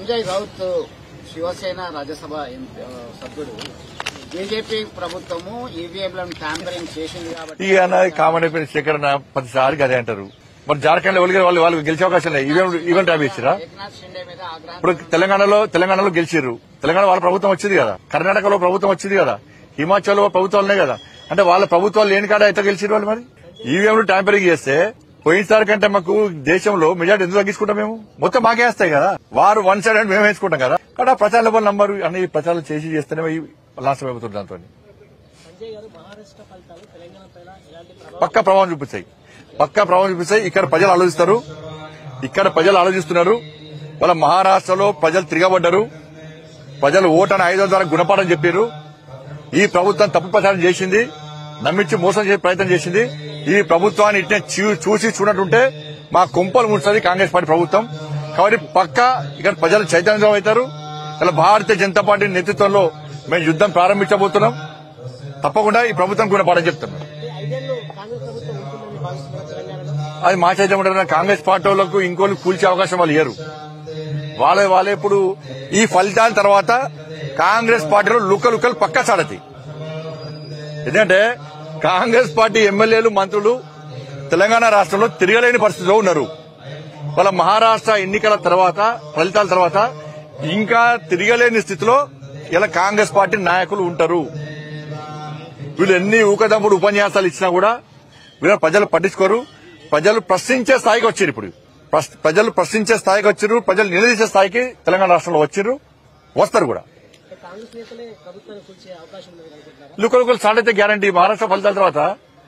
Sanjay Raut Shiv Sena Rajya Sabha MP- ఆ, సభ్యుడు BJP ప్రభుత్వము ఈవీఎంలను ట్యాంపరింగ్ చేసింది కాబట్టి ఇక అన్నది కామన్ అయిపోయిన శేఖరణ ప్రతిసారి అదే అంటారు మరి జార్ఖండ్ లో వాళ్ళు వాళ్ళు వాళ్ళు గెలిచే అవకాశం లేదు ఈవెన్ ఈవెన్ ట్యాబ్ ఇచ్చిరా ఏకనాథ్ షిండే మీద ఆగ్రహం ఇప్పుడు తెలంగాణలో తెలంగాణలో గెలిచిర్రు తెలంగాణ వాళ్ళ ప్రభుత్వం వచ్చింది కదా కర్ణాటకలో ప్రభుత్వం వచ్చింది కదా హిమాచల్ ప్రభుత్వాలు ఉన్నాయి కదా అంటే వాళ్ళ ప్రభుత్వాలు లేని కాడ ఎట్లా గెలిచిరు వాళ్ళు మరి ఈవీఎంలు ట్యాంపరింగ్ చేస్తే పోయినసారి కంటే మాకు దేశంలో మెజార్టీ ఎందుకు తగ్గించుకుంటాం మేము మొత్తం మాకే వేస్తాయి కదా వారు వన్ సైడ్ అంటే మేము వేసుకుంటాం కదా కానీ ఆ ప్రచార లెవెల్ నంబర్ అన్ని ప్రచారం చేసి చేస్తేనే ఈ లాస్ట్ అయిపోతుంది దాంతో సంజయ్ గారు మహారాష్ట్ర ఫలితాలు తెలంగాణ పైన ఎలాంటి ప్రభావం పక్క ప్రభావం చూపిస్తాయి పక్క ప్రభావం చూపిస్తాయి ఇక్కడ ప్రజలు ఆలోచిస్తారు ఇక్కడ ప్రజలు ఆలోచిస్తున్నారు వాళ్ళ మహారాష్ట్రలో ప్రజలు తిరగబడ్డారు ప్రజలు ఓటని ఐదు ద్వారా గుణపాఠం చెప్పారు ఈ ప్రభుత్వం తప్పు ప్రచారం చేసింది నమ్మించి మోసం చేసే ప్రయత్నం చేసింది ఈ ప్రభుత్వాన్ని ఇట్నే చూ- చూసి చూడటుంటే మా కుంపలు ముడుస్తుంది కాంగ్రెస్ పార్టీ ప్రభుత్వం కాబట్టి పక్క ఇక్కడ ప్రజలు చైతన్యం అవుతారు ఇలా భారతీయ జనతా పార్టీ నేతృత్వంలో మేము యుద్దం ప్రారంభించబోతున్నాం తప్పకుండా ఈ ప్రభుత్వం గుణపాఠం చెప్తున్నాం అంటే ఐదేళ్లు కాంగ్రెస్ ప్రభుత్వం ఉంటుందని భావిస్తున్నారు తెలంగాణలో అది మా చేద్దాం ఉంటారు కాంగ్రెస్ పార్టీ వాళ్ళకు ఇంకోళ్ళు కూల్చే అవకాశం వాళ్ళు ఇయ్యరు వాళ్ళే వాళ్ళే ఇప్పుడు ఈ ఫలితాల తర్వాత కాంగ్రెస్ పార్టీలో లుక్క లుక్కలు పక్కా సాడతాయి ఎందుకంటే కాంగ్రెస్ పార్టీ ఎమ్మెల్యేలు మంత్రులు తెలంగాణ రాష్ట్రంలో తిరగలేని పరిస్థితిలో ఉన్నారు వాళ్ళ మహారాష్ట్ర ఎన్నికల తర్వాత ఫలితాల తర్వాత ఇంకా తిరగలేని స్థితిలో ఇలా కాంగ్రెస్ పార్టీ నాయకులు ఉంటారు వీళ్ళు ఎన్ని ఊకదమ్ముడు ఉపన్యాసాలు ఇచ్చినా కూడా వీళ్ళు ప్రజలు పట్టించుకోరు ప్రజలు ప్రశ్నించే స్థాయికి వచ్చారు ఇప్పుడు ప్రశ్- ప్రజలు ప్రశ్నించే స్థాయికి వచ్చారు ప్రజలు నిలదీసే స్థాయికి తెలంగాణ రాష్ట్రంలో వచ్చారు వస్తారు కూడా అంటే కాంగ్రెస్ నేతలే ప్రభుత్వాన్ని కూల్చే అవకాశం ఉంది అనుకుంటున్నారా లుకలు లుకలు స్టార్ట్ అయితే గ్యారంటీ మహారాష్ట్ర ఫలితాల తర్వాత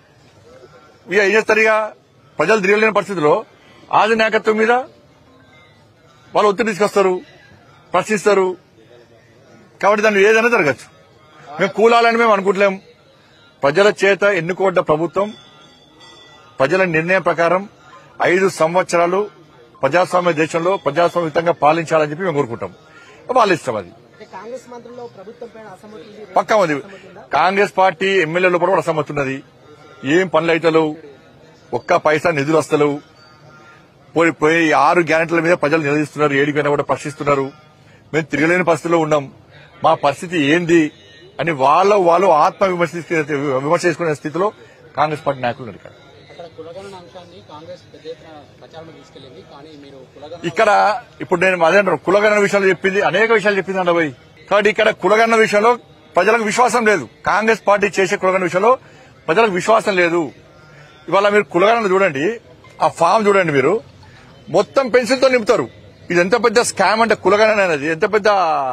ఇక ఏం చేస్తారు ఇక ప్రజలు తిరగలేని పరిస్థితిలో ఆది నాయకత్వం మీద వాళ్ళు ఒత్తిడి తీసుకొస్తారు ప్రశ్నిస్తారు కాబట్టి దాన్ని ఏదైనా జరగచ్చు మేము కూలాలని మేము అనుకుంటలేం ప్రజల చేత ఎన్నుకోబడ్డ ప్రభుత్వం ప్రజల నిర్ణయం ప్రకారం ఐదు సంవత్సరాలు ప్రజాస్వామ్య దేశంలో ప్రజాస్వామ్యయుతంగా పాలించాలని చెప్పి మేము కోరుకుంటాం వాళ్ళ ఇష్టం అది అంటే కాంగ్రెస్ మంత్రుల్లో ప్రభుత్వం పైన అసమ్మతి ఉంది పక్కా ఉంది కాంగ్రెస్ పార్టీ ఎమ్మెల్యేల లోపల కూడా అసమ్మతి ఉన్నది ఏం పనులు అయితలేవు ఒక్క పైసా నిధులు వస్తలేవు పోయి పోయి ఆరు గ్యారెంటీల మీద ప్రజలు నిలదీస్తున్నారు ఏడికైనా కూడా ప్రశ్నిస్తున్నారు మేము తిరగలేని పరిస్థితిలో ఉన్నాం మా పరిస్థితి ఏంది అని వాళ్ళ వాళ్ళు ఆత్మ విమర్శ విమర్శ చేసుకునే స్థితిలో కాంగ్రెస్ పార్టీ నాయకులు ఉన్నారు ఇక్కడ. అక్కడ కులగణన అంశాన్ని కాంగ్రెస్ పెద్ద ఎత్తున ప్రచారంలో తీసుకెళ్లింది కానీ మీరు కులగణన ఇక్కడ ఇప్పుడు నేను అదే అంటాను కులగణన విషయాలు చెప్పింది అనేక విషయాలు చెప్పింది అండి పోయి కాబట్టి ఇక్కడ కులగణన విషయంలో ప్రజలకు విశ్వాసం లేదు కాంగ్రెస్ పార్టీ చేసే కులగణన విషయంలో ప్రజలకు విశ్వాసం లేదు ఇవాళ మీరు కులగణన చూడండి ఆ ఫామ్ చూడండి మీరు మొత్తం పెన్సిల్తో నింపుతారు ఇది ఎంత పెద్ద స్కామ్ అంటే కులగణన అనేది ఎంత పెద్ద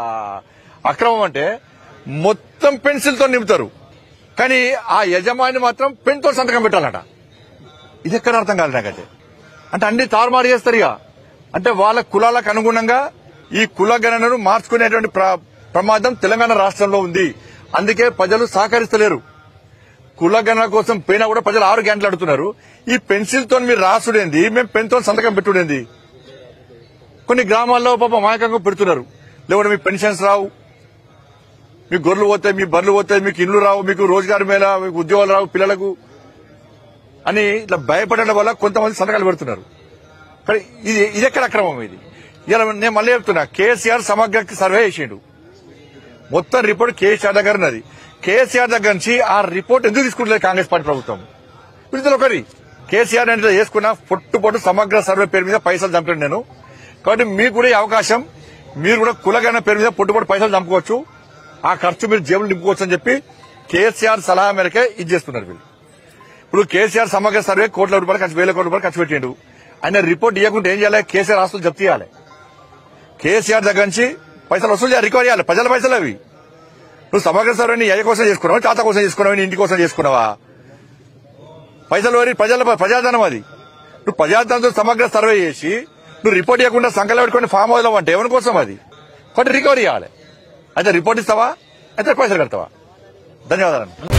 అక్రమం అంటే మొత్తం పెన్సిల్తో నింపుతారు కానీ ఆ యజమాని మాత్రం పెన్తో సంతకం పెట్టాలట ఇది ఎక్కడ అర్థం కాదు నాకైతే అంటే అన్ని తారుమారు చేస్తారు ఇక అంటే వాళ్ళ కులాలకు అనుగుణంగా ఈ కుల గణనను మార్చుకునేటువంటి ప్ర- ప్రమాదం తెలంగాణ రాష్ట్రంలో ఉంది అందుకే ప్రజలు సహకరిస్తలేరు కుల గణన కోసం పోయినా కూడా ప్రజలు ఆరు గంటలు అడుగుతున్నారు ఈ పెన్సిల్ తో మీరు రాసుడేంది మేము పెన్ తో సంతకం పెట్టుడేంది కొన్ని గ్రామాల్లో పాప మాయకంగా పెడుతున్నారు లేకుంటే మీకు పెన్షన్స్ రావు మీకు గొర్రెలు పోతాయి మీ బర్రెలు పోతాయి మీకు ఇల్లు రావు మీకు రోజుగారి మేళ మీకు ఉద్యోగాలు రావు పిల్లలకు అని ఇట్లా భయపడడం వల్ల కొంతమంది సంతకాలు పెడుతున్నారు కానీ ఇది ఇది ఎక్కడ అక్రమం ఇది ఇలా నేను మళ్ళీ చెప్తున్నా కేసీఆర్ సమగ్ర సర్వే చేసిండు మొత్తం రిపోర్ట్ కేసీఆర్ దగ్గర ఉన్నది కేసీఆర్ దగ్గర నుంచి ఆ రిపోర్ట్ ఎందుకు తీసుకుంటలేదు కాంగ్రెస్ పార్టీ ప్రభుత్వం ఇందులో ఒకటి కేసీఆర్ అంటే చేసుకున్న పొట్టు పొట్టు సమగ్ర సర్వే పేరు మీద పైసలు చంపాను నేను కాబట్టి మీకు కూడా ఈ అవకాశం మీరు కూడా కులగన్న పేరు మీద పొట్టు పొట్టు పైసలు చంపుకోవచ్చు ఆ ఖర్చు మీరు జేబులు నింపుకోవచ్చు అని చెప్పి కేసీఆర్ సలహా మేరకే ఇది చేస్తున్నారు వీళ్ళు ఇప్పుడు కేసీఆర్ సమగ్ర సర్వే కోట్ల రూపాయలు ఖర్చు వేల కోట్ల రూపాయలు ఖర్చు పెట్టిండు ఆయన రిపోర్ట్ ఇవ్వకుంటే ఏం చేయాలి కేసీఆర్ ఆస్తులు జప్తు చేయాలి కేసీఆర్ దగ్గర నుంచి పైసలు వసూలు చేయాలి రికవర్ చేయాలి ప్రజల పైసలు అవి నువ్వు సమగ్ర సర్వేని అయ్య కోసం చేసుకున్నావా తాత కోసం చేసుకున్నావా నీ ఇంటి కోసం చేసుకున్నావా పైసలు వరి ప్రజల ప్రజాధనం అది నువ్వు ప్రజాధనంతో సమగ్ర సర్వే చేసి నువ్వు రిపోర్ట్ ఇవ్వకుండా సంకలం పెట్టుకుని ఫామ్ హౌస్ అంటే ఎవరి కోసం అది కొన్ని రికవరీ చేయాలి అయితే రిపోర్ట్ ఇస్తావా అయితే పైసలు కడతావా ధన్యవాదాలు